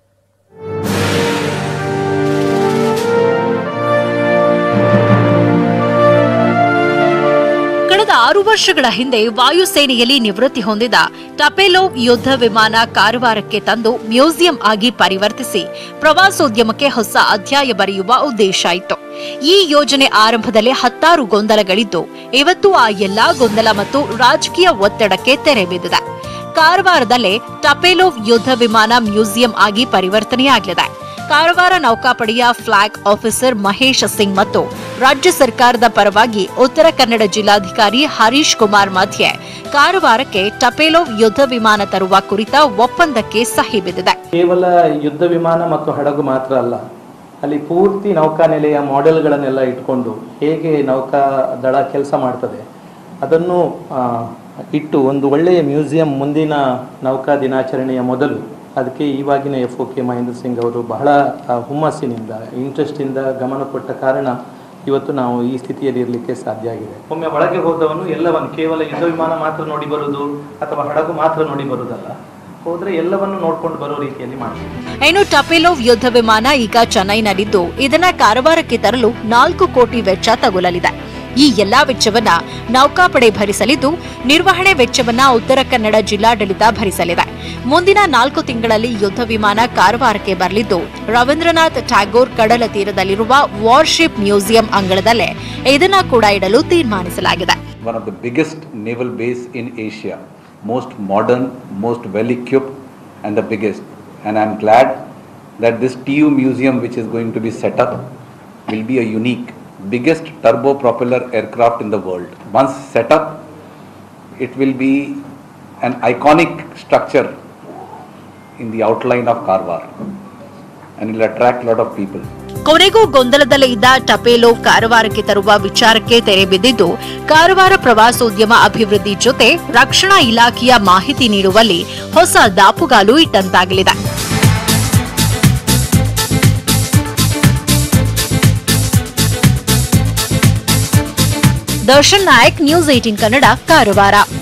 ಕಳೆದ ಆರು ವರ್ಷಗಳ ಹಿಂದೆ ವಾಯುಸೇನೆಯಲ್ಲಿ ನಿವೃತ್ತಿ ಹೊಂದಿದ ಟಪೆಲೋವ್ ಯುದ್ಧ ವಿಮಾನ ಕಾರವಾರಕ್ಕೆ ತಂದು ಮ್ಯೂಸಿಯಂ ಆಗಿ ಪರಿವರ್ತಿಸಿ ಪ್ರವಾಸೋದ್ಯಮಕ್ಕೆ ಹೊಸ ಅಧ್ಯಾಯ ಬರೆಯುವ ಉದ್ದೇಶ ಇತ್ತು ಈ ಯೋಜನೆ ಆರಂಭದಲ್ಲಿ ಹತ್ತಾರು ಗೊಂದಲಗಳಿದ್ದು ಇವತ್ತು ಆ ಎಲ್ಲಾ ಗೊಂದಲ ಮತ್ತು ರಾಜಕೀಯ ಒತ್ತಡಕ್ಕೆ ತೆರೆ ಬಿದ್ದಿದೆ ಕಾರವಾರದಲ್ಲೇ ಟಪೆಲೋವ್ ಯುದ್ಧ ವಿಮಾನ ಮ್ಯೂಸಿಯಂ ಆಗಿ ಪರಿವರ್ತನೆಯಾಗಲಿದೆ ಕಾರವಾರ ನೌಕಾಪಡೆಯ ಫ್ಲಾಗ್ ಆಫೀಸರ್ ಮಹೇಶ್ ಸಿಂಗ್ ಮತ್ತು ರಾಜ್ಯ ಸರ್ಕಾರದ ಪರವಾಗಿ ಉತ್ತರ ಕನ್ನಡ ಜಿಲ್ಲಾಧಿಕಾರಿ ಹರೀಶ್ ಕುಮಾರ್ ಮಧ್ಯೆ ಕಾರವಾರಕ್ಕೆ ಟಪೆಲೋವ್ ಯುದ್ಧ ವಿಮಾನ ತರುವ ಕುರಿತ ಒಪ್ಪಂದಕ್ಕೆ ಸಹಿ ಬಿದ್ದಿದೆ ಕೇವಲ ಯುದ್ಧ ವಿಮಾನ ಮತ್ತು ಹಡಗು ಮಾತ್ರ ಅಲ್ಲ ಅಲ್ಲಿ ಪೂರ್ತಿ ನೌಕಾನೆಲೆಯ ಮಾಡೆಲ್ಗಳನ್ನೆಲ್ಲ ಇಟ್ಕೊಂಡು ಹೇಗೆ ನೌಕಾ ದಳ ಕೆಲಸ ಮಾಡ್ತದೆ ಅದನ್ನು ಆ, ಇಟ್ಟು ಒಂದು ಒಳ್ಳೆಯ ಮ್ಯೂಸಿಯಂ ಮುಂದಿನ ನೌಕಾ ದಿನಾಚರಣೆಯ ಮೊದಲು ಅದಕ್ಕೆ ಇವಾಗಿನ F O K Mahendra Singh ಅವರು ಬಹಳ ಆ, ಹುಮ್ಮಸ್ಸಿನಿಂದ ಇಂಟ್ರೆಸ್ಟಿಂದ ಗಮನ ಕೊಟ್ಟ ಕಾರಣ ಇವತ್ತು ನಾವು ಈ ಸ್ಥಿತಿಯಲ್ಲಿ ಇರಲಿಕ್ಕೆ ಸಾಧ್ಯ ಆಗಿದೆ ಒಮ್ಮೆ ಒಳಗೆ ಹೋದವನು ಎಲ್ಲವನ್ನು ಕೇವಲ ಯುದ್ಧ ವಿಮಾನ ಮಾತ್ರ ನೋಡಿ ಬರುವುದು ಅಥವಾ ಹಡಗು ಮಾತ್ರ ನೋಡಿ ಬರುವುದಲ್ಲ ಹೋದ್ರೆ ಎಲ್ಲವನ್ನು ನೋಡ್ಕೊಂಡು ಬರೋ ರೀತಿಯಲ್ಲಿ ಮಾಡ್ತೀವಿ ಇನ್ನು ಟಪೆಲೋವ್ ಯುದ್ಧ ವಿಮಾನ ಈಗ ಚೆನ್ನೈನಲ್ಲಿದ್ದು ಇದನ್ನ ಕಾರವಾರಕ್ಕೆ ತರಲು ನಾಲ್ಕು ಕೋಟಿ ವೆಚ್ಚ ತಗುಲಲಿದೆ ಈ ಎಲ್ಲಾ ವೆಚ್ಚವನ್ನ ನೌಕಾಪಡೆ ಭರಿಸಲಿದ್ದು ನಿರ್ವಹಣೆ ವೆಚ್ಚವನ್ನ ಉತ್ತರ ಕನ್ನಡ ಜಿಲ್ಲಾಡಳಿತ ಭರಿಸಲಿದೆ ಮುಂದಿನ ನಾಲ್ಕು ತಿಂಗಳಲ್ಲಿ ಯುದ್ಧ ವಿಮಾನ ಕಾರವಾರಕ್ಕೆ ಬರಲಿದ್ದು ರವೀಂದ್ರನಾಥ್ ಟ್ಯಾಗೋರ್ ಕಡಲ ತೀರದಲ್ಲಿರುವ ವಾರ್ಶಿಪ್ ಮ್ಯೂಸಿಯಂ ಅಂಗಳದಲ್ಲೇ ಇದನ್ನ ಕೂಡ ಇಡಲು ತೀರ್ಮಾನಿಸಲಾಗಿದೆ one of the biggest naval base in Asia, most modern, most well equipped, and the biggest. And I'm glad that this TU museum, which is going to be set up, will be a unique, biggest turbo propeller aircraft in the world. Once set up, it will be an iconic structure in the outline of Karwar, and it will attract a lot of people. ಕೊನೆಗೂ ಗೊಂದಲದಲ್ಲೇ ಇದ್ದ ಟಪೇಲೋವ್ ಕಾರವಾರಕ್ಕೆ ತರುವ ವಿಚಾರಕ್ಕೆ ತೆರೆ ಬಿದ್ದಿದ್ದು ಕಾರವಾರ ಪ್ರವಾಸೋದ್ಯಮ ಅಭಿವೃದ್ಧಿ ಜೊತೆ ರಕ್ಷಣಾ ಇಲಾಖೆಯ ಮಾಹಿತಿ ನೀಡುವಲ್ಲಿ ಹೊಸ ದಾಪುಗಾಲು ಇಟ್ಟಂತಾಗಲಿದೆ ದರ್ಶನ್ ನಾಯಕ್ ನ್ಯೂಸ್ ಏಟೀನ್ ಕನ್ನಡ ಕಾರವಾರ